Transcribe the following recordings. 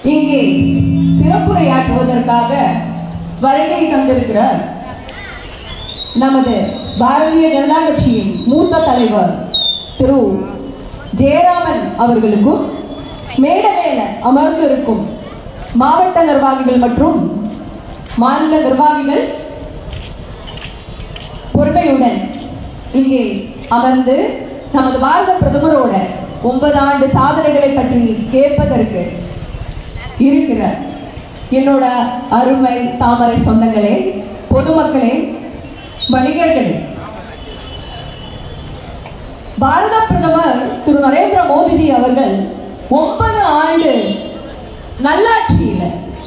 இங்கே சிறப்புரையாற்றுவதற்காக வருகை தந்திருக்கிறார் நமது பாரதிய ஜனதா கட்சியின் மூத்த தலைவர் திரு ஜெயராமன் அவர்களுக்கும் மேட மேல அமர்ந்திருக்கும் மாவட்ட நிர்வாகிகள் மற்றும் மாநில நிர்வாகிகள் பொறுமையுடன் இங்கே அமர்ந்து நமது பாரத பிரதமரோட ஒன்பது ஆண்டு சாதனைகளை பற்றி கேட்பதற்கு இருக்கிறார் என்னோட அருமை தாமரை சொந்தங்களே பொதுமக்களே வணிகர்களே பாரத பிரதமர் திரு நரேந்திர மோடிஜி அவர்கள் ஒன்பது ஆண்டு நல்லாட்சியில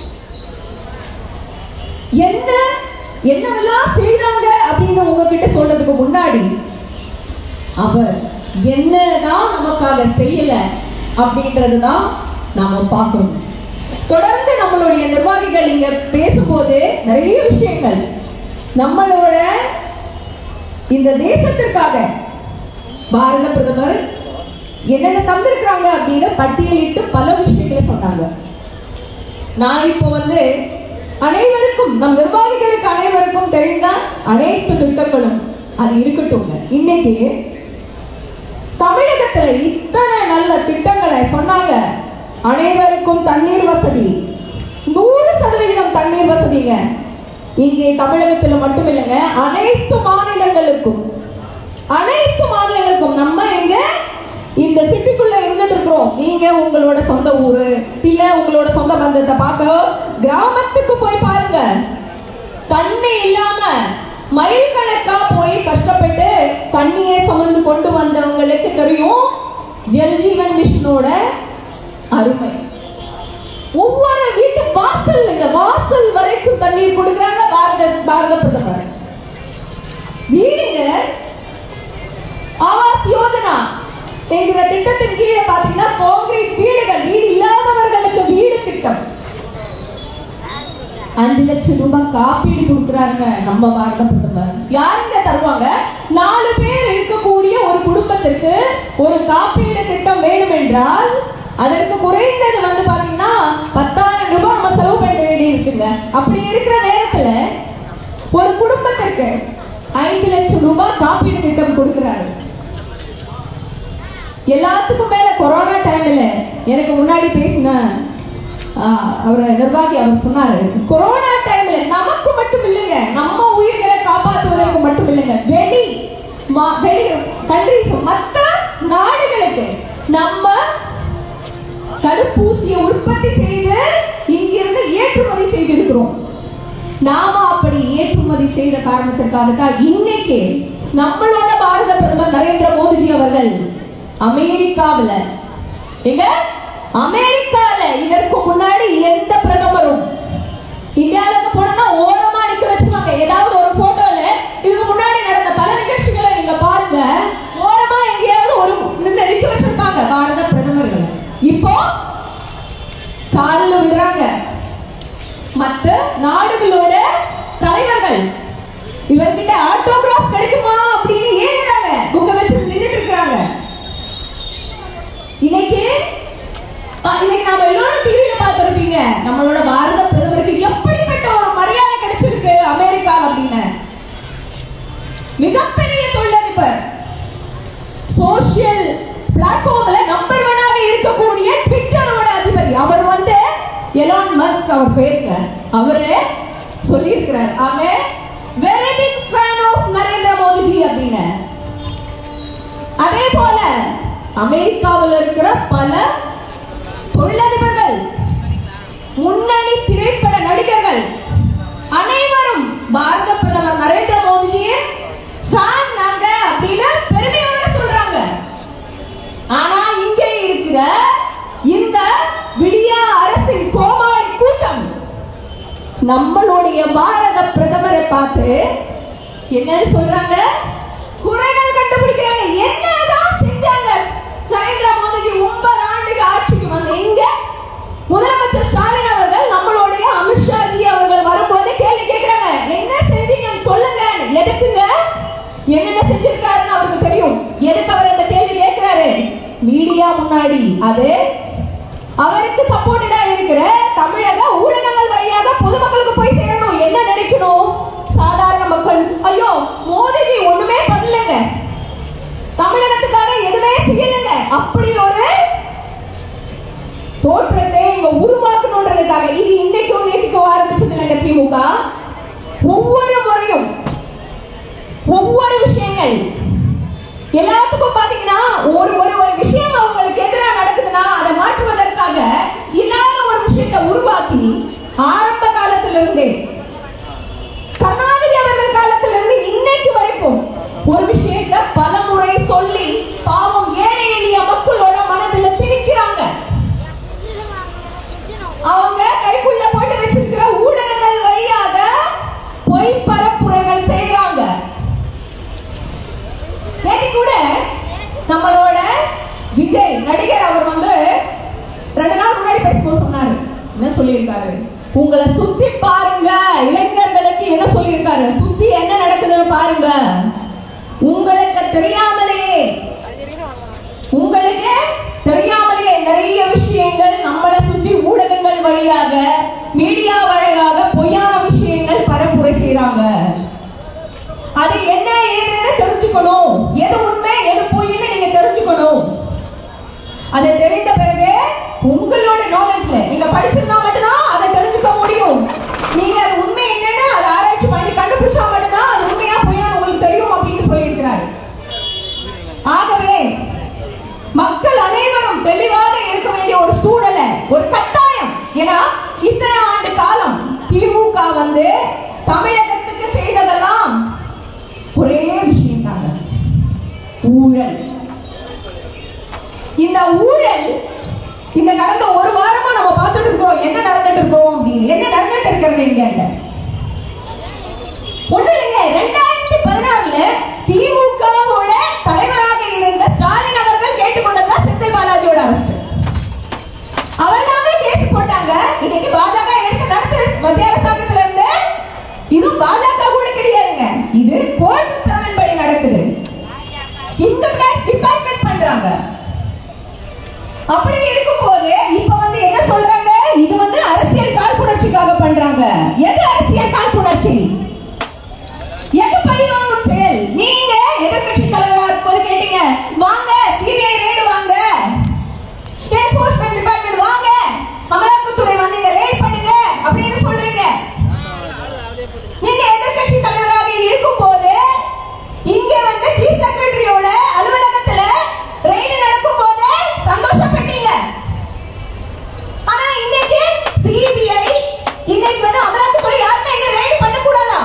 என்ன என்னவெல்லாம் செய்தாங்க அப்படின்னு உங்ககிட்ட சொல்றதுக்கு முன்னாடி அவர் என்னதான் நமக்காக செய்யல அப்படின்றதுதான் நாம பார்க்கணும் தொடர்ந்து நம்மளுடைய நிர்வாகிகள் இங்க பேசும்போது நிறைய விஷயங்கள் நம்மளோட இந்த தேசத்திற்காக பாரத பிரதமர் என்னென்ன தந்திருக்கிறாங்க அப்படின்னு பட்டியலிட்டு பல விஷயங்களை சொன்னாங்க நான் இப்போ வந்து அனைவருக்கும் நம் நிர்வாகிகளுக்கு அனைவருக்கும் தெரிந்த அனைத்து திட்டங்களும் அது இருக்கட்டும் இன்னைக்கு தமிழகத்துல இத்தனை நல்ல திட்டங்களை சொன்னாங்க அனைவருக்கும் தண்ணீர் வசதி நூறு சதவிகிதம் தண்ணீர் வசதிங்க இங்கே தமிழகத்துல மட்டும் இல்லைங்க அனைத்து மாநிலங்களுக்கும் அனைத்து மாநிலங்களுக்கும் நம்ம எங்க இந்த சிட்டிக்குள்ள இருந்துட்டு இருக்கிறோம் நீங்க உங்களோட சொந்த ஊரு இல்ல உங்களோட சொந்த பந்தத்தை பார்க்க கிராமத்துக்கு போய் பாருங்க தண்ணி இல்லாம மைல் கணக்கா போய் கஷ்டப்பட்டு தண்ணியை சுமந்து கொண்டு வந்தவங்களுக்கு தெரியும் ஜல் ஜீவன் மிஷனோட அருமை ஒவ்வொரு வீட்டு வாசல் இந்த வாசல் வரைக்கும் தண்ணீர் கொடுக்குறாங்க பாரத பாரத பிரதமர் வீடுங்க ஆவாஸ் யோஜனா என்கிற திட்டத்தின் கீழே பாத்தீங்கன்னா கான்கிரீட் வீடுகள் வீடு இல்லாதவர்களுக்கு வீடு திட்டம் அஞ்சு லட்சம் ரூபாய் காப்பீடு கொடுக்குறாங்க நம்ம பாரத பிரதமர் யாருங்க தருவாங்க நாலு பேர் இருக்கக்கூடிய ஒரு குடும்பத்திற்கு ஒரு காப்பீடு திட்டம் வேணும் என்றால் அதற்கு குறைந்தது வந்து பாத்தீங்கன்னா பத்தாயிரம் ரூபாய் நம்ம செலவு பண்ண வேண்டி இருக்குங்க அப்படி இருக்கிற நேரத்துல ஒரு குடும்பத்திற்கு ஐந்து லட்சம் ரூபாய் காப்பீடு திட்டம் கொடுக்கிறாரு எல்லாத்துக்கும் மேல கொரோனா டைம்ல எனக்கு முன்னாடி பேசின அவர் நிர்வாகி அவர் சொன்னாரு கொரோனா டைம்ல நமக்கு மட்டும் இல்லைங்க நம்ம உயிர்களை காப்பாற்றுவதற்கு மட்டும் இல்லைங்க வெளி மா- வெளி கண்ட்ரிஸ் மற்ற நாடுகளுக்கு நம்ம தடுப்பூசியை உற்பத்தி செய்து இங்கிருந்து ஏற்றுமதி செய்திருக்கிறோம் நாம அப்படி ஏற்றுமதி செய்த காரணத்திற்காக தான் இன்னைக்கு நம்மளோட பாரத பிரதமர் நரேந்திர மோடிஜி அவர்கள் அமெரிக்காவுல எங்க அமெரிக்கால இதற்கு முன்னாடி எந்த பிரதமரும் இந்தியாவுக்கு போனா ஓரமா நிக்க வச்சுருவாங்க ஏதாவது ஒரு போட்டோல இதுக்கு முன்னாடி நடந்த பல நிகழ்ச்சிகளை நீங்க பாருங்க ஓரமா எங்கேயாவது ஒரு நின்னு நிக்க வச்சிருப்பாங்க பாரத பிரதமர்களை இப்போ காலில் விடுறாங்க மற்ற நாடுகளோட தலைவர்கள் இவர்கிட்ட ஆட்டோகிராஃப் கிடைக்குமா அப்படின்னு ஏங்குறாங்க புக்க வச்சு நின்றுட்டு இருக்கிறாங்க இன்னைக்கு ஆ, இன்னைக்கு நாம எல்லாரும் டிவியில பார்த்திருப்பீங்க நம்மளோட பாரத பிரதமருக்கு எப்படிப்பட்ட ஒரு மரியாதை கிடைச்சிருக்கு அமெரிக்கா அப்படின்னு மிகப்பெரிய தொழிலதிபர் சோசியல் பிளாட்ஃபார்ம்ல நம்பர் ஒன்னாக இருக்கக்கூடிய ட்விட்டரோட அதிபதி அவர் வந்து எலான் மஸ்க் அவர் பேருங்க அவரு சொல்லி இருக்கிறார் அவன் very big fan of Narendra Modiji அப்படின்னு அதே போல அமெரிக்காவில் இருக்கிற பல தொழிலதிபர்கள் முன்னணி திரைப்பட நடிகர்கள் அனைவரும் பாரத பிரதமர் நரேந்திர மோடிஜியின் ஃபேன் நாங்க அப்படின்னு பெருமையோட சொல்றாங்க ஆனா இங்கே இருக்கிற இந்த விடியா அரசின் கோமாளி கூட்டம் நம்மளுடைய பாரத பிரதமரை பார்த்து என்னன்னு சொல்றாங்க குறைகள் கண்டுபிடிக்கிறாங்க என்னதான் செஞ்சாங்க நரேந்திர மோடிஜி ஒன்பது ஆண்டுக்கு ஆட்சிக்கு வந்து இங்க முதலமைச்சர் ஸ்டாலின் அவர்கள் நம்மளுடைய அமித்ஷா ஜி அவர்கள் வரும்போது கேள்வி கேட்கிறாங்க என்ன செஞ்சீங்கன்னு சொல்லுங்க எதுக்குங்க என்னென்ன செஞ்சிருக்காருன்னு அவருக்கு தெரியும் எதுக்கு அவர் அந்த கேள்வி கேட்கிறாரு மீடியா முன்னாடி அது அவருக்கு சப்போர்ட்டடா இருக்கிற நீங்க உருவாக்கணுன்றதுக்காக இது இன்னைக்கும் நேற்றுக்கும் ஆரம்பிச்சது இல்லைங்க திமுக ஒவ்வொரு முறையும் ஒவ்வொரு விஷயங்கள் எல்லாத்துக்கும் பாத்தீங்கன்னா ஒரு ஒரு ஒரு விஷயம் அவங்களுக்கு எதிராக நடக்குதுன்னா அதை மாற்றுவதற்காக இல்லாத ஒரு விஷயத்தை உருவாக்கி ஆரம்ப காலத்திலிருந்தே கருணாநிதி அவர்கள் காலத்திலிருந்து இன்னைக்கு வரைக்கும் ஒரு விஷயத்தை பல முறை சொல்லி பாவம் ஏழை எளிய மக்களோட மனதில் திணிக்கிறாங்க அவங்க கைக்குள்ள போட்டு வச்சிருக்கிற ஊடகங்கள் வழியாக பொய் பரப்புரைகள் செய்யறாங்க நேற்று கூட நம்மளோட விஜய் நடிகர் அவர் வந்து ரெண்டு நாள் முன்னாடி பேசும்போது சொன்னாரு என்ன சொல்லியிருக்காரு உங்களை சுத்தி பாருங்க இளைஞர்களுக்கு என்ன சொல்லியிருக்காரு சுத்தி என்ன நடக்குதுன்னு பாருங்க உங்களுக்கு தெரியாமலேயே உங்களுக்கு தெரியாமலேயே நிறைய விஷயங்கள் நம்மளை சுத்தி ஊடகங்கள் வழியாக மீடியா வழியாக பொய்யான விஷயங்கள் பரப்புரை செய்யறாங்க அது என்ன ஏதுன்னு தெரிஞ்சுக்கணும் எது உண்மை எது பொய்ன்னு நீங்க தெரிஞ்சுக்கணும் அது தெரிந்த பிறகு உங்களோட நாலேஜ்ல நீங்க படிச்சிருந்தா மட்டும்தான் அதை தெரிஞ்சுக்க முடியும் நீங்க அது உண்மை என்னன்னு அதை ஆராய்ச்சி பண்ணி கண்டுபிடிச்சா மட்டும்தான் அது உண்மையா பொய்யா உங்களுக்கு தெரியும் அப்படின்னு சொல்லியிருக்கிறாரு ஆகவே மக்கள் அனைவரும் தெளிவாக இருக்க வேண்டிய ஒரு சூழலை ஒரு கட்டாயம் ஏன்னா இத்தனை ஆண்டு காலம் திமுக வந்து தமிழகத்துக்கு செய்ததெல்லாம் ஒரே விஷயம் தாங்க ஊழல் இந்த ஊழல் இந்த கடந்த ஒரு வாரமா நம்ம பார்த்துட்டு இருக்கோம் என்ன நடந்துட்டு இருக்கோம் அப்படின்னு என்ன நடந்துட்டு இருக்கிறது இங்க ஒண்ணு இல்லைங்க ரெண்டாயிரத்தி பதினாறுல திமுகவோட தலைவராக இருந்த ஸ்டாலின் அவர்கள் கேட்டுக்கொண்டதுதான் செந்தில் பாலாஜியோட அரெஸ்ட் அவர்தாங்க கேஸ் போட்டாங்க இன்னைக்கு பாஜக எடுத்து நடத்துது மத்திய அரசாங்கத்துல இருந்து இது பாஜக கூட கிடையாதுங்க இது கோர்ட் உத்தரவின்படி நடக்குது இன்கம் டாக்ஸ் டிபார்ட்மெண்ட் பண்றாங்க அப்படி இருக்கும்போது இப்ப வந்து என்ன சொல்றாங்க இது வந்து அரசியல் காழ்ப்புணர்ச்சிக்காக பண்றாங்க எது அரசியல் காழ்ப்புணர்ச்சி எது பழிவாங்கும் செயல் நீங்க எதிர்க்கட்சி தலைவரா இருக்கும்போது கேட்டீங்க வாங்க சிபிஐ ரேடு வாங்க என்ஃபோர்ஸ்மெண்ட் டிபார்ட்மெண்ட் வாங்க அமலாக்கத்துறை வந்து இங்க ரேட் பண்ணுங்க அப்படின்னு சொல்றீங்க நீங்க எதிர்க்கட்சி தலைவராக இருக்கும் போது இங்க வந்து சீஃப் செக்ரட்டரியோட அலுவலகத்துல ரெய்டு நடக்கும் போது சந்தோஷப்பட்டீங்க ஆனா இன்னைக்கு சிபிஐ இன்னைக்கு வந்து அமலாக்கத்துறை யாருமே இங்க ரெய்டு பண்ண கூடாதா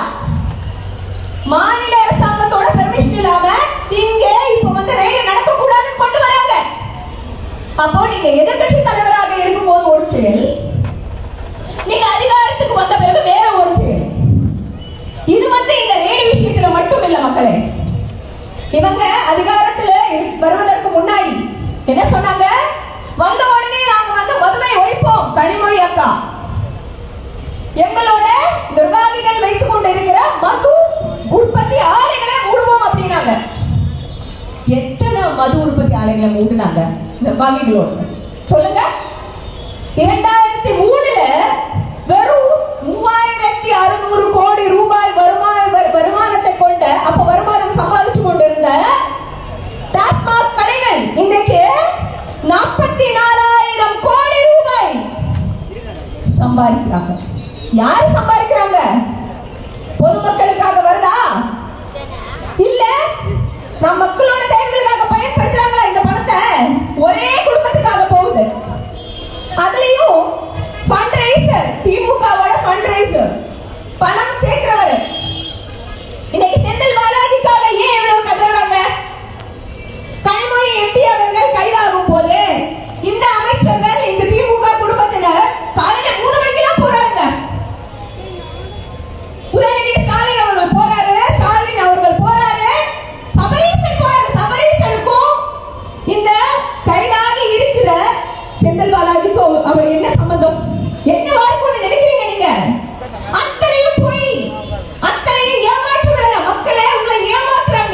மாநில அரசாங்கத்தோட பெர்மிஷன் இல்லாம இங்க இப்ப வந்து ரெய்டு நடக்க கூடாதுன்னு கொண்டு வராங்க அப்போ நீங்க எதிர்க்கட்சி தலைவராக இருக்கும்போது ஒரு செயல் நீங்க அதிகாரத்துக்கு வந்த பிறகு வேற ஒரு செயல் இது வந்து இந்த ரேடு விஷயத்துல மட்டும் இல்ல மக்களே இவங்க அதிகாரத்துல இரு- வருவதற்கு முன்னாடி என்ன சொன்னாங்க வந்த உடனே நாங்க வந்து மதுவை ஒழிப்போம் கனிமொழி அக்கா எங்களோட நிர்வாகிகள் வைத்துக் கொண்டிருக்கிற மது உற்பத்தி ஆலைகளை மூடுவோம் அப்படின்னாங்க எத்தனை மது உற்பத்தி ஆலைகளை மூடினாங்க நிர்வாகிகளோட சொல்லுங்க இரண்டாயிரத்தி மூணுல வெறும் மூவாயிரத்தி அறுநூறு கோடி ரூபாய் வருமாய் வரு- வருமானத்தை கொண்ட அப்ப வருமானம் சம்பாதிச்சு கொண்டிருந்த டாஸ்மாக் கடைகள் இன்றைக்கு நாற்பத்தி நாலாயிரம் கோடி ரூபாய் சம்பாதிக்கிறாங்க யார் சம்பாதிக்கிறாங்க பொதுமக்களுக்காக வருதா இல்ல நம் மக்களோட தேவைகளுக்காக பயன்படுத்துறாங்களா இந்த பணத்தை ஒரே குடும்பத்துக்காக போகுது அதுலயும் ஃபண்ட் ரைசர் திமுகவோட ஃபண்ட் ரைசர் பணம் சேர்க்கிறவர் இன்னைக்கு செந்தில் பாலாஜிக்காக ஏன் இவ்வளவு கதறாங்க கனிமொழி எம்பி அவர்கள் கைதாகும் போது இந்த அமைச்சர்கள் இந்த திமுக குடும்பத்தினர் காலையில மூணு மணிக்கெல்லாம் போறாங்க உதயநிதி ஸ்டாலின் அவர்கள் போறாரு ஸ்டாலின் அவர்கள் போறாரு சபரீசன் போறாரு சபரீசனுக்கும் இந்த கைதாகி இருக்கிற செந்தில் பாலாஜிக்கும் அவர் என்ன சம்பந்தம் என்ன வாய்ப்புன்னு நினைக்கிறீங்க நீங்க அத்தனையும் பொய் அத்தனையும் ஏமாற்று வேலை மக்களே உங்களை ஏமாத்துறாங்க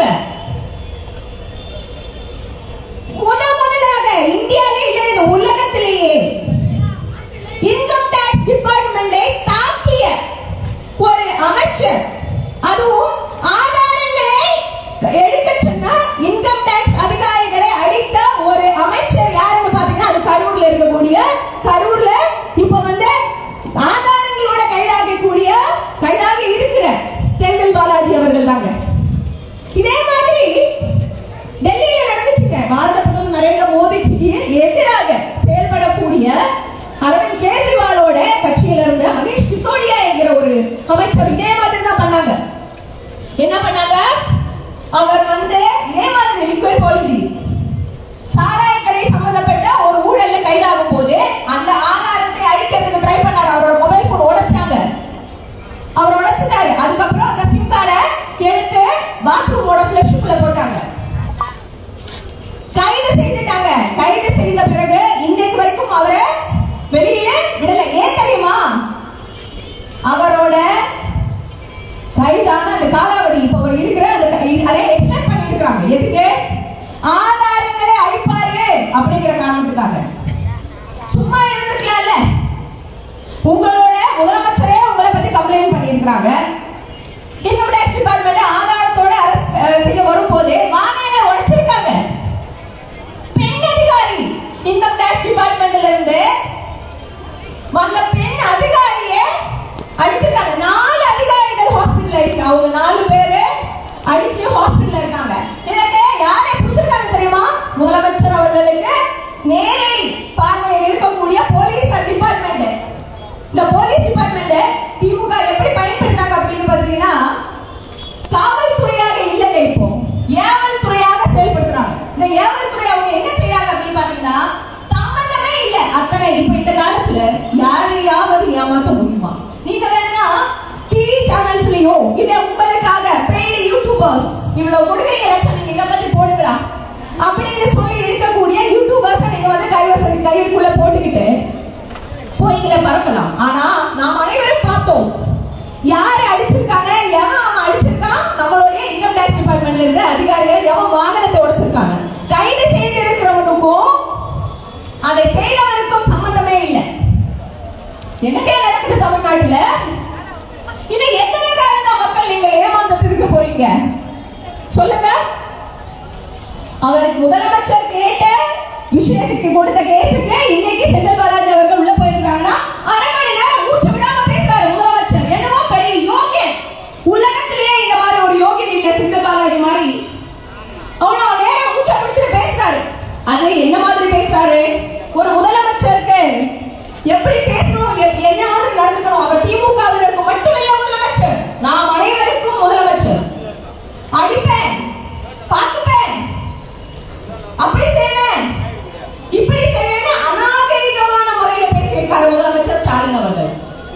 முத முதலாக இந்தியாவிலே இல்லை இந்த உலகத்திலேயே இன்கம் டாக்ஸ் டிபார்ட்மெண்டை தாக்கிய ஒரு அமைச்சர் அதுவும் ஆதாரங்களை எடுக்க சொன்ன இன்கம் டாக்ஸ் அதிகாரிகளை அடித்த ஒரு அமைச்சர் யாருன்னு பாத்தீங்கன்னா அது கரூர்ல இருக்கக்கூடிய கரூர்ல அமைச்சர் இதே மாதிரி தான் பண்ணாங்க என்ன பண்ணாங்க அவர் வந்து இதே மாதிரி லிக்விட் பாலிசி சாராய கடை சம்பந்தப்பட்ட ஒரு ஊழல்ல கைதாகும் போது அந்த ஆதாரத்தை அழிக்கிறதுக்கு ட்ரை பண்ணாரு அவரோட மொபைல் போன் உடைச்சாங்க அவர் உடைச்சிட்டாரு அதுக்கப்புறம் அந்த சிம் கார்டை எடுத்து பாத்ரூமோட ஃபிளஷுக்குள்ள போட்டாங்க கைது செய்துட்டாங்க கைது செய்த பிறகு இன்றைக்கு வரைக்கும் அவரை வெளியில விடல ஏன் தெரியுமா அவரோட கைதான அந்த காலாவதி இப்ப அவர் இருக்கிற அந்த கை- அதை எக்ஸ்டெண்ட் பண்ணி இருக்காங்க எதுக்கு ஆதாரங்களை அழிப்பாரு அப்படிங்கிற காரணத்துக்காக சும்மா இருந்திருக்கலாம்ல உங்களோட முதலமைச்சரே உங்களை பத்தி கம்ப்ளைண்ட் பண்ணியிருக்கிறாங்க இன்கம் டேக்ஸ் டிபார்ட்மெண்ட் ஆதாரத்தோட அரசு அஹ், செய்ய வரும்போது வாகனங்களை உடைச்சிருக்காங்க பெண் அதிகாரி இன்கம் டேக்ஸ் டிபார்ட்மெண்ட்ல இருந்து வந்த பெண் அதிகாரியே அடிச்சிருக்காங்க நாலு அதிகாரிகள் ஹாஸ்பிட்டலைஸ் அவங்க நாலு பேரு அடிச்சு ஹாஸ்பிட்டல்ல இருக்காங்க இதற்கு யாரை பிடிச்சிருக்காங்க தெரியுமா முதலமைச்சர் அவர்களுக்கு நேரடி பார்வையில் இருக்கக்கூடிய போலீஸ் டிபார்ட்மெண்ட் இந்த போலீஸ் டிபார்ட்மெண்ட் திமுக எப்படி பயன்படுத்தினாங்க அப்படின்னு பாத்தீங்கன்னா காவல்துறையாக இல்லைங்க இப்போ ஏவல் துறையாக செயல்படுத்துறாங்க இந்த ஏவல் துறை அவங்க என்ன செய்யறாங்க அப்படின்னு பாத்தீங்கன்னா சம்பந்தமே இல்ல அத்தனை இப்ப இந்த காலத்துல யாரையாவது ஏமாத்த முடியுமா நீங்க வேணா டிவி சேனல்ஸ்லயோ இல்ல உங்களுக்காக பெய்டு யூடியூபர்ஸ் இவ்வளவு கொடுக்குறீங்க லட்சம் நீங்க இதை பத்தி போடுங்களா அப்படின்னு சொல்லி இருக்கக்கூடிய யூடியூபர்ஸ் நீங்க வந்து கைவசம் கைக்குள்ள போட்டுக்கிட்டு போய்களை பரப்பலாம் ஆனா நாம் அனைவரும் பார்த்தோம் யாரை அடிச்சிருக்காங்க எவன் அவன் அடிச்சிருக்கான் நம்மளுடைய இன்கம் டேக்ஸ் டிபார்ட்மெண்ட்ல இருக்க அதிகாரிகள் எவன் வாகனத்தை உடைச்சிருக்காங்க கைது செய்து இருக்கிறவனுக்கும் அதை செய்தவனுக்கும் சம்பந்தமே இல்லை என்னக்கே நடக்குது தமிழ்நாட்டுல இன்னும் எத்தனை காலம் தான் மக்கள் நீங்க ஏமாந்துட்டு இருக்க போறீங்க சொல்லுங்க அவர் முதலமைச்சர் கேட்ட விஷயத்துக்கு கொடுத்த கேஸுக்கு இன்னைக்கு செந்தில் பாலாஜி அவர்கள் உள்ள போயிருக்காங்கன்னா அரை மணி நேரம் மூச்சு விடாம பேசுறாரு முதலமைச்சர் என்னமோ பெரிய யோகியன் உலகத்திலேயே இந்த மாதிரி ஒரு யோகியன் இல்ல செந்தில் பாலாஜி மாதிரி அவ்வளவு நேரம் மூச்சை பிடிச்சிட்டு பேசுறாரு அது என்ன மாதிரி பேசுறாரு ஒரு முதலமைச்சருக்கு எப்படி பேசணும் எப்- என்ன மாதிரி நடந்துக்கணும் அவர் திமுகவினருக்கு மட்டும் இல்ல முதலமைச்சர் நாம் அனைவருக்கும் முதலமைச்சர் அடிப்பேன் பார்த்துப்பேன் அப்படி செய்வேன் இப்படி செய்வேன்னு அநாகரிகமான முறையில் பேசியிருக்காரு முதலமைச்சர் ஸ்டாலின் அவர்கள்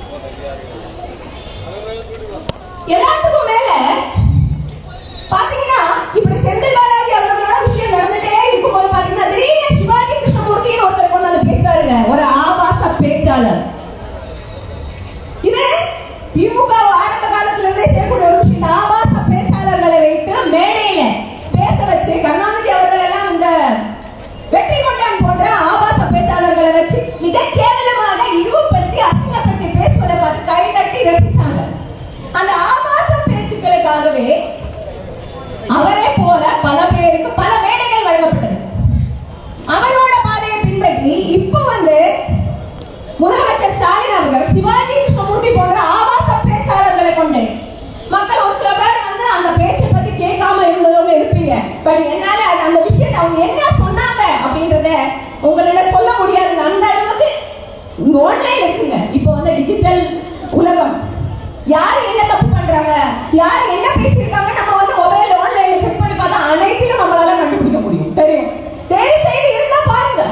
எல்லாத்துக்கும் மேல பாத்தீங்கன்னா இப்படி செந்தில் பாலாஜி அவர்களோட விஷயம் நடந்துட்டே இருக்கும்போது பாத்தீங்கன்னா திடீர்னு சிவாஜி கிருஷ்ணமூர்த்தின்னு ஒருத்தர் கொண்டு வந்து பேசுறாருங்க ஒரு ஆபாச பேச்சாளர் இது திமுக ஆரம்ப காலத்துல இருந்தே செய்யக்கூடிய ஒரு விஷயம் இந்த ஆபாச பேச்சாளர்களை வைத்து மேடையில பேச வச்சு கருணாநிதி அவர்கள் எல்லாம் இந்த வெற்றி கொண்டான் போன்ற ஆபாச பேச்சாளர்களை வச்சு மிக கேவலமாக இழிவுபடுத்தி அசிங்கப்படுத்தி பேசுவதை பார்த்து கை தட்டி ரசிச்சாங்க அந்த ஆபாச பேச்சுக்களுக்காகவே அவரை போல பல பேருக்கு பல மேடைகள் வழங்கப்பட்டது அவரோட பாதையை பின்பற்றி இப்போ வந்து முதலமைச்சர் ஸ்டாலின் அவர்கள் சிவாஜி கிருஷ்ணமூர்த்தி போன்ற ஆபாச பேச்சாளர்களை கொண்டு மக்கள் ஒரு சில பேர் வந்து அந்த பேச்சை பத்தி கேட்காம இருந்தவங்க இருப்பீங்க பட் என்னால அது அந்த விஷயத்தை அவங்க என்ன சொன்னாங்க அப்படின்றத உங்களால சொல்ல முடியாது அந்த அளவுக்கு ஆன்லைன் இருக்குங்க இப்போ வந்து டிஜிட்டல் உலகம் யார் என்ன தப்பு பண்றாங்க யார் என்ன பேசியிருக்காங்க நம்ம வந்து மொபைல் ஆன்லைன்ல செக் பண்ணி பார்த்தா அனைத்தையும் நம்மளால கண்டுபிடிக்க முடியும் தெரியும் தயவு செய்து இருந்தா பாருங்க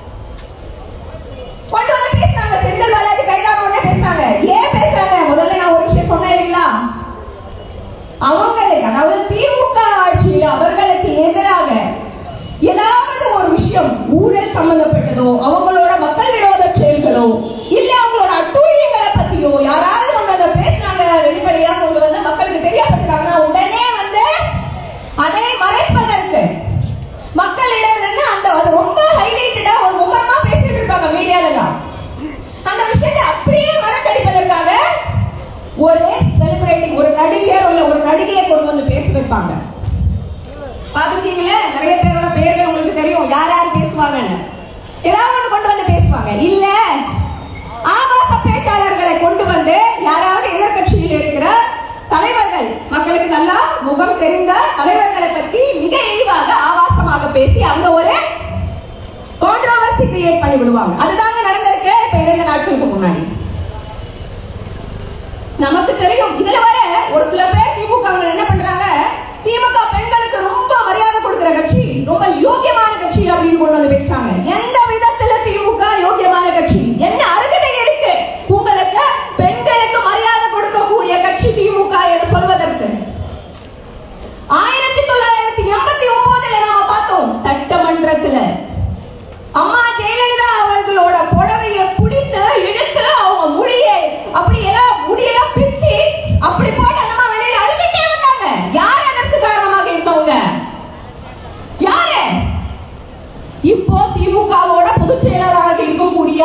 கொண்டு வந்து பேசுறாங்க செந்தில் பாலாஜி கைதான உடனே பேசுறாங்க ஏன் பேசுறாங்க முதல்ல நான் ஒரு விஷயம் சொன்னேன் இல்லைங்களா அவங்களுக்கு அதாவது திமுக ஆட்சியில் அவர்களுக்கு எதிராக ஏதாவது ஒரு விஷயம் ஊழல் சம்பந்தப்பட்டதோ அவங்களோட மக்கள் விரோத செயல்களோ இல்ல அவங்களோட அட்டூழியங்களை பத்தியோ யாராவது ஒன்று அதை பேசுறாங்க வெளிப்படையா அவங்க வந்து மக்களுக்கு தெரியப்படுத்துறாங்கன்னா உடனே வந்து அதை மறைப்பதற்கு மக்களிடம் இருந்து அந்த அது ரொம்ப ஹைலைட்டடா ஒரு மும்மரமா பேசிட்டு இருப்பாங்க மீடியாலலாம் அந்த விஷயத்தை அப்படியே மறக்கடிப்பதற்காக ஒரு செலிபிரிட்டி ஒரு நடிகர் இல்ல ஒரு நடிகையை கொண்டு வந்து பேச வைப்பாங்க பாத்துருக்கீங்களே நிறைய பேரோட பெயர்கள் உங்களுக்கு தெரியும் யார் யார் பேசுவாங்கன்னு ஏதாவது ஒண்ணு கொண்டு வந்து பேசுவாங்க இல்ல ஆபாச பேச்சாளர்களை கொண்டு வந்து யாராவது எதிர்கட்சியில் இருக்கிற தலைவர்கள் மக்களுக்கு நல்லா முகம் தெரிந்த தலைவர்களை பற்றி மிக இழிவாக ஆபாசமாக பேசி அங்க ஒரு கான்ட்ரோவர்சி கிரியேட் பண்ணி விடுவாங்க அதுதாங்க நடந்திருக்கு இப்ப இரண்டு நாட்களுக்கு முன்னாடி நமக்கு தெரியும் இதுல வர ஒரு சில பேர் திமுக வினர் என்ன பண்றாங்க திமுக பெண்களுக்கு ரொம்ப மரியாதை கொடுக்கிற கட்சி ரொம்ப யோக்கியமான கட்சி அப்படின்னு கொண்டு வந்து பேசுறாங்க எந்த விதத்துல திமுக யோக்கியமான கட்சி என்ன அருகதை இருக்கு உங்களுக்கு பெண்களுக்கு மரியாதை கொடுக்கக்கூடிய கட்சி திமுக என்று சொல்வதற்கு ஆயிரத்தி தொள்ளாயிரத்தி எண்பத்தி ஒன்பதுல நாம பார்த்தோம் சட்டமன்றத்துல அம்மா ஜெயலலிதா அவர்களோட புடவைய பிடித்து இழுத்து அவங்க முடியை அப்படி எல்லாம் முடியெல்லாம் பிச்சு அப்படி போட்டு அந்த அம்மா வெளியில அழுதுட்டே வந்தாங்க யார் அதற்கு காரணமாக இருந்தவங்க யாரு இப்போ திமுகவோட பொதுச் செயலாளராக இருக்கக்கூடிய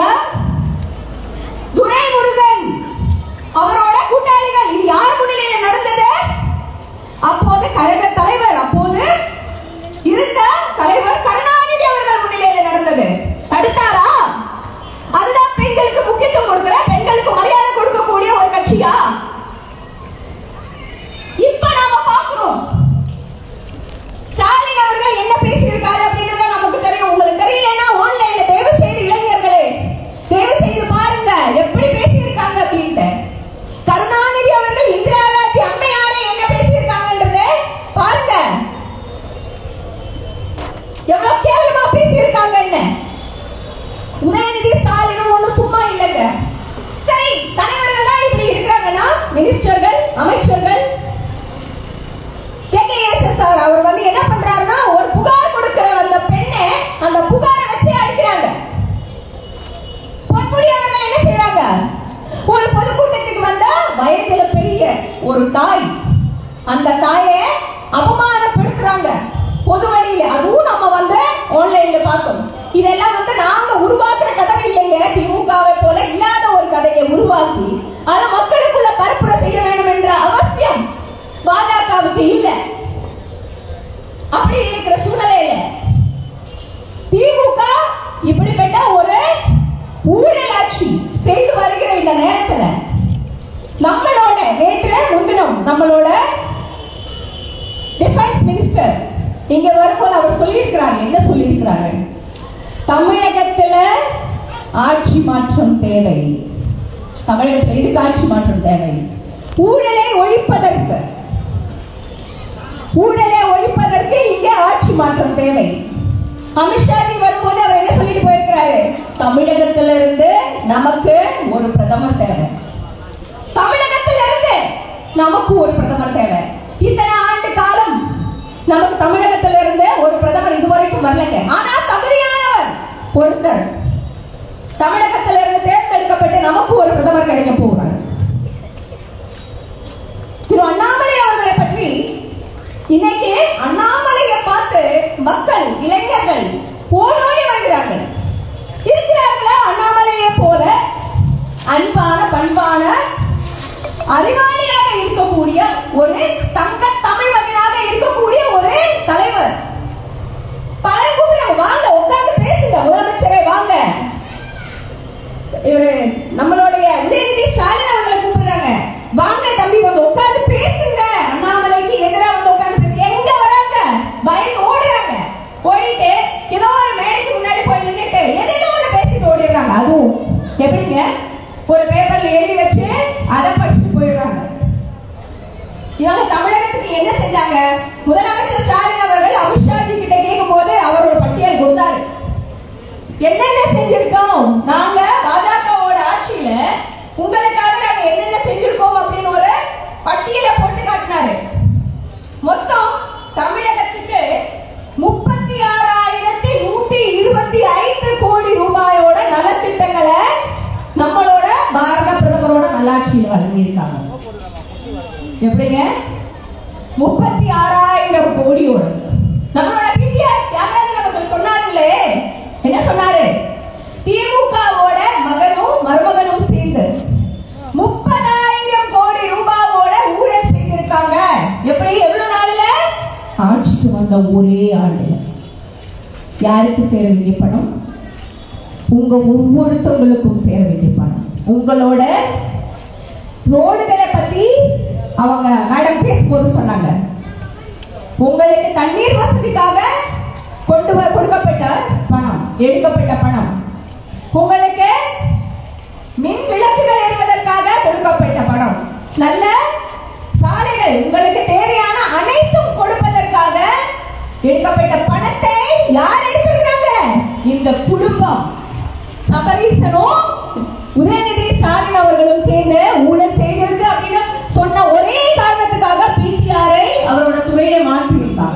துரைமுருகன் அவரோட கூட்டாளிகள் இது யார் முன்னிலையில நடந்தது அப்போது கழக தலைவர் அப்போது இருந்த தலைவர் கருணாநிதி அவர்கள் முன்னிலையில நடந்தது தடுத்தாரா அதுதான் பெண்களுக்கு முக்கியத்துவம் கொடுக்கிற பெண்களுக்கு மரியாதை கொடுக்கக்கூடிய ஒரு கட்சியா இப்ப நாம பார்க்கிறோம் ஸ்டாலின் அவர்கள் என்ன பேசியிருக்காரு அப்படின்றத நமக்கு தெரியும் உங்களுக்கு தெரியலன்னா ஆன்லைன்ல தயவு செய்து இளைஞர்களே தயவு செய்து பாருங்க எப்படி பேசியிருக்காங்க அப்படின்ட்டு கருணாநிதி அவர்கள் இந்திரா காந்தி அம்மையாரே என்ன பேசியிருக்காங்கன்றத பாருங்க எவ்வளவு கேவலமா பேசியிருக்காங்க என்ன உதயநிதி ஸ்டாலினும் ஒண்ணும் சும்மா இல்லைங்க சரி தலைவர்கள் தான் இப்படி இருக்கிறாங்கன்னா மினிஸ்டர்கள் அமைச்சர்கள் கேகேஎஸ்எஸ்ஆர் அவர் வந்து என்ன பண்றாருன்னா ஒரு புகார் கொடுக்கிற அந்த பெண்ணை அந்த புகாரை வச்சு அடிக்கிறாங்க பொன்முடி அவர்கள் என்ன செய்றாங்க ஒரு பொதுக்கூட்டத்துக்கு வந்தா வயதுல பெரிய ஒரு தாய் அந்த தாயை அவமானப்படுத்துறாங்க பொது வழியில அதுவும் நம்ம வந்து ஆன்லைன்ல பார்த்தோம் இதெல்லாம் வந்து நாங்க உருவாக்குற கதை இல்லைங்க திமுகவை போல இல்லாத ஒரு கதையை உருவாக்கி அதை மக்களுக்குள்ள பரப்புரை செய்ய வேண்டும் என்ற அவசியம் பாஜகவுக்கு இல்ல அப்படி இருக்கிற சூழ்நிலையில திமுக இப்படிப்பட்ட ஒரு ஊழல் ஆட்சி செய்து வருகிற இந்த நேரத்துல நம்மளோட நேற்று முன்தினம் நம்மளோட டிஃபென்ஸ் மினிஸ்டர் இங்க வரும்போது அவர் சொல்லியிருக்கிறார் என்ன சொல்லியிருக்கிறாரு தமிழகத்துல ஆட்சி மாற்றம் தேவை தமிழகத்துல இதுக்கு ஆட்சி மாற்றம் தேவை ஊழலை ஒழிப்பதற்கு ஊழலை ஒழிப்பதற்கு இங்கே ஆட்சி மாற்றம் தேவை அமித்ஷாஜி வரும்போது அவர் என்ன சொல்லிட்டு போயிருக்கிறாரு தமிழகத்துல இருந்து நமக்கு ஒரு பிரதமர் தேவை தமிழகத்துல இருந்து நமக்கு ஒரு பிரதமர் தேவை இத்தனை ஆண்டு காலம் நமக்கு தமிழகத்துல இருந்து ஒரு பிரதமர் இதுவரைக்கும் வரலங்க ஆனா தகுதியானவர் ஒருத்தர் தமிழகத்துல இருந்து தேர்ந்தெடுக்கப்பட்டு நமக்கு ஒரு பிரதமர் கிடைக்க போகிறார் திரு அண்ணாமலை அவர்களை பற்றி இன்னைக்கு அண்ணாமலையை பார்த்து மக்கள் இளைஞர்கள் ஓடோடி வருகிறார்கள் இருக்கிறார்களா அண்ணாமலையை போல அன்பான பண்பான அறிவாளியாக இருக்கக்கூடிய ஒரு தங்க தமிழ் மகனாக இருக்கக்கூடிய ஒரு தலைவர் பலர் கூப்பிடுறாங்க வாங்க உட்கார்ந்து பேசுங்க முதலமைச்சரே வாங்க இவரு நம்மளுடைய உதயநிதி ஸ்டாலின் அவர்களை கூப்பிடுறாங்க வாங்க தம்பி வந்து உட்கார்ந்து பேசுங்க அண்ணாமலைக்கு எதிராக வந்து உட்கார்ந்து பேசு எங்க வராங்க பயந்து ஓடுறாங்க ஓடிட்டு ஏதோ ஒரு மேடைக்கு முன்னாடி போய் நின்னுட்டு எதையோ ஒண்ணு பேசிட்டு ஓடிடுறாங்க அதுவும் எப்படிங்க ஒரு பேப்பர்ல எழுதி வச்சு அதை படிச்சுட்டு போயிடுறாங்க இவங்க தமிழகத்துக்கு என்ன செஞ்சாங்க முதலமைச்சர் ஸ்டாலின் அவர்கள் அமித்ஷாஜி கிட்ட கேட்கும் போது அவர் ஒரு பட்டியல் கொடுத்தாரு என்னென்ன செஞ்சிருக்கோம் நாங்க பாஜகவோட ஆட்சியில உங்களுக்காக நாங்க என்னென்ன செஞ்சிருக்கோம் அப்படின்னு ஒரு பட்டியலை போட்டு காட்டினாரு மொத்தம் தமிழகத்துக்கு முப்பத்தி ஆறாயிரத்தி நூத்தி இருபத்தி ஐந்து கோடி ரூபாயோட நலத்திட்டங்களை நம்மளோட பாரத பிரதமரோட நல்லாட்சியில் வழங்கியிருக்காங்க எப்படிங்க முப்பத்தி ஆறாயிரம் கோடியோட நம்மளோட பிடிஆர் தியாகராஜன் அவர்கள் சொன்னார்களே என்ன சொன்னாரு திமுகவோட மகனும் மருமகனும் சேர்ந்து முப்பதாயிரம் கோடி ரூபாவோட ஊழல் செய்திருக்காங்க எப்படி எவ்வளவு நாள்ல ஆட்சிக்கு வந்த ஒரே ஆண்டு யாருக்கு சேர வேண்டிய பணம் உங்க ஒவ்வொருத்தவங்களுக்கும் சேர வேண்டிய பணம் உங்களோட ரோடுகளை பத்தி அவங்க மேடம் பேசும்போது சொன்னாங்க உங்களுக்கு தண்ணீர் வசதிக்காக கொண்டு வர கொடுக்கப்பட்ட பணம் எடுக்கப்பட்ட பணம் உங்களுக்கு மின் விளக்குகள் எறிவதற்காக கொடுக்கப்பட்ட பணம் நோக்கம் சபரீசனும் உதயநிதி ஸ்டாலின் அவர்களும் சேர்ந்து ஊழல் செய்திருக்கு அப்படின்னு சொன்ன ஒரே காரணத்துக்காக பிடிஆரை அவரோட துறையை மாற்றி இருக்காங்க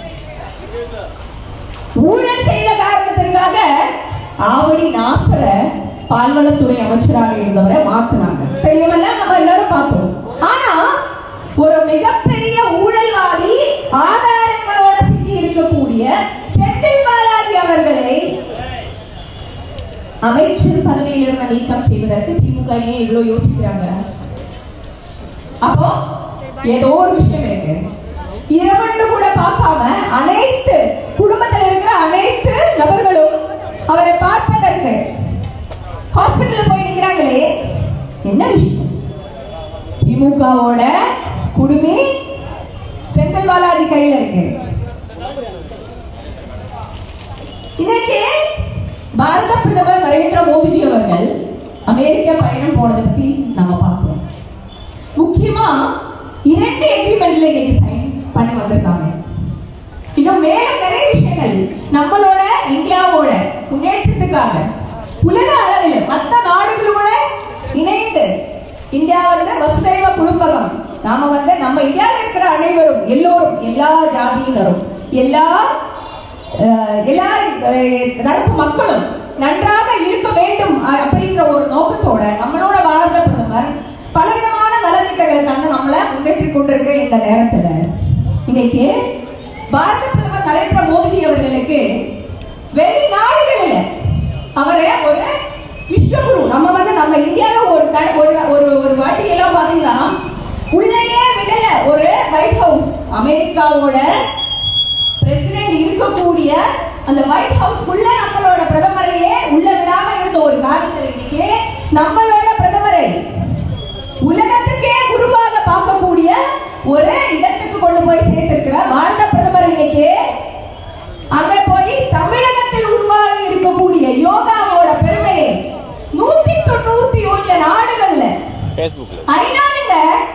ஊழல் செய்த காரணத்திற்காக ஆவடி நாசர பால்வளத்துறை அமைச்சராக இருந்தவரை மாத்தினாங்க தெரியுமல்ல நம்ம எல்லாரும் பார்த்தோம் ஆனா ஒரு மிகப்பெரிய ஊழல்வாதி ஆதாரங்களோட சிக்கி இருக்கக்கூடிய செந்தில் பாலாஜி அவர்களை அமைச்சர் பதவியிலிருந்து நீக்கம் செய்வதற்கு திமுக ஏன் இவ்வளவு யோசிக்கிறாங்க அப்போ ஏதோ ஒரு விஷயம் இருக்கு இரவண்டு கூட பார்க்காம அனைத்து குடும்பத்தில் இருக்கிற அனைத்து நபர்களும் அவரை பார்ப்பதற்கு ஹாஸ்பிட்டல் போய் நிக்கிறாங்களே என்ன விஷயம் திமுகவோட குடுமி செந்தில் பாலாஜி கையில இருக்கு இன்னைக்கு பாரத பிரதமர் நரேந்திர மோடிஜி அவர்கள் அமெரிக்க பயணம் போனதை பத்தி நம்ம பார்த்தோம் முக்கியமா இரண்டு எக்ரிமெண்ட்ல இன்னைக்கு சைன் பண்ணி வந்திருக்காங்க இன்னும் மேலும் நிறைய விஷயங்கள் நம்மளோட இந்தியாவோட முன்னேற்றத்துக்காக உலக அளவில் மற்ற நாடுகளோட இணைந்து இந்தியா வந்து வசுதேவ குடும்பகம் நாம வந்து நம்ம இந்தியாவில் இருக்கிற அனைவரும் எல்லோரும் எல்லா ஜாதியினரும் எல்லா அஹ், எல்லா அஹ், தரப்பு மக்களும் நன்றாக இருக்க வேண்டும் அஹ், அப்படிங்கிற ஒரு நோக்கத்தோட நம்மளோட பாரத பிரதமர் பலவிதமான நலத்திட்டங்களை கண்டு நம்மளை முன்னேற்றிக் கொண்டிருக்கிற இந்த நேரத்துல இன்னைக்கு பாரத பிரதமர் நரேந்திர மோடிஜி அவர்களுக்கு வெளிநாடுகளில் அவரை ஒரு விஸ்வகுரு நம்ம வந்து நம்ம இந்தியால ஒரு தட- ஒரு ஒரு ஒரு வாட்டி எல்லாம் பாத்தீங்கன்னா உள்ளேயே விடல ஒரு ஒயிட் ஹவுஸ் அமெரிக்காவோட பிரசிடென்ட் இருக்கக்கூடிய அந்த ஒயிட் ஹவுஸ் உள்ள நம்மளோட பிரதமரையே உள்ள விடாம இருந்த ஒரு காலத்துல இன்னைக்கு நம்மளோட பிரதமரை உலகத்துக்கே குருவாக பார்க்கக்கூடிய ஒரு இடத்துக்கு கொண்டு போய் சேர்த்திருக்கிற பாரத பிரதமர் இன்னைக்கு அங்க போய் தமிழகத்தில் உருவாகி இருக்கக்கூடிய யோகாவோட பெருமையை நூத்தி தொண்ணூத்தி ஒண்ணு நாடுகள்ல ஃபேஸ்புக்கில் ஐநாவில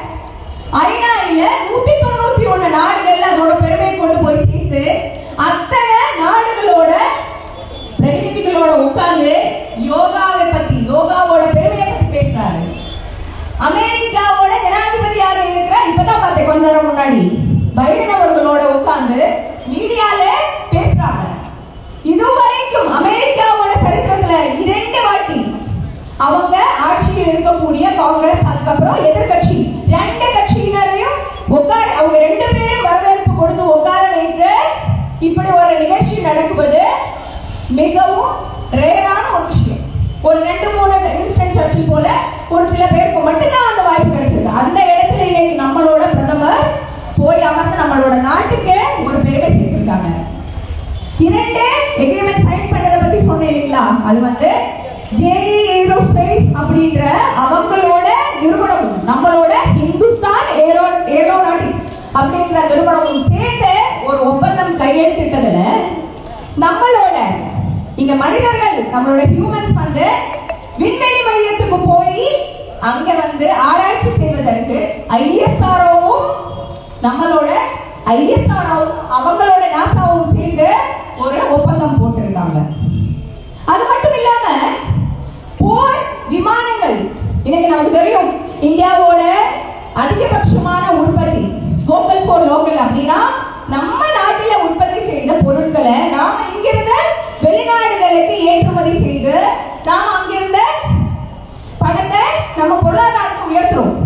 ஐநாவில நூத்தி தொண்ணூத்தி ஒண்ணு நாடுகள்ல அதோட பெருமையை கொண்டு போய் சேர்த்து அத்தனை நாடுகளோட பிரதிநிதிகளோட உட்கார்ந்து யோகாவை பத்தி யோகாவோட பெருமையை பத்தி பேசுறாரு அமெரிக்காவோட ஜனாதிபதியாக இருக்கிற இப்பதான் பார்த்தேன் கொஞ்ச நேரம் முன்னாடி பைடன் அவர்களோட உட்கார்ந்து மீடியால பேசுறாங்க இதுவரைக்கும் அமெரிக்காவோட சரித்திரத்துல இரண்டு வாட்டி அவங்க ஆட்சியில் இருக்கக்கூடிய காங்கிரஸ் அதுக்கப்புறம் எதிர்க்கட்சி ரெண்டு கட்சியினரையும் உட்கார அவங்க ரெண்டு பேரும் வரவேற்பு கொடுத்து உட்கார வைத்து இப்படி ஒரு நிகழ்ச்சி நடக்குவது மிகவும் ரேரான ஒரு விஷயம் ஒரு ரெண்டு மூணு இன்ஸ்டன்ட் சர்ச்சி போல ஒரு சில பேருக்கு மட்டும்தான் அந்த வாய்ப்பு கிடைச்சிருக்கு அந்த இடத்துல இன்னைக்கு நம்மளோட பிரதமர் போய் அமர்ந்து நம்மளோட நாட்டுக்கு ஒரு பெருமை சேர்த்திருக்காங்க இரண்டு எக்ரிமெண்ட் சைன் பண்ணதை பத்தி சொன்னேன் இல்லைங்களா அது வந்து ஜேஇ ஏரோஸ்பேஸ் அப்படின்ற அவங்களோட நிறுவனமும் நம்மளோட ஹிந்துஸ்தான் ஏரோ ஏரோநாட்டிக்ஸ் அப்படின்ற நிறுவனமும் சேர்ந்து ஒரு ஒப்பந்தம் கையெழுத்திட்டதுல நம்மளோட இங்க மனிதர்கள் நம்மளோட ஹியூமன்ஸ் வந்து விண்வெளி மையத்துக்கு போய் அங்க வந்து ஆராய்ச்சி செய்வதற்கு ஐஎஸ்ஆர்ஓவும் நம்மளோட ஐஎஸ்ஆர்ஓவும் அவங்களோட நாசாவும் சேர்ந்து ஒரு ஒப்பந்தம் போட்டிருக்காங்க அது மட்டும் இல்லாம போர் விமானங்கள் இன்னைக்கு நமக்கு தெரியும் இந்தியாவோட அதிகபட்சமான உற்பத்தி லோக்கல் போர் லோக்கல் அப்படின்னா நம்ம நாட்டில உற்பத்தி செய்த பொருட்களை நாம இங்கிருந்து வெளிநாடுகளுக்கு ஏற்றுமதி செய்து நாம அங்கிருந்து பணத்தை நம்ம பொருளாதாரத்தை உயர்த்துறோம்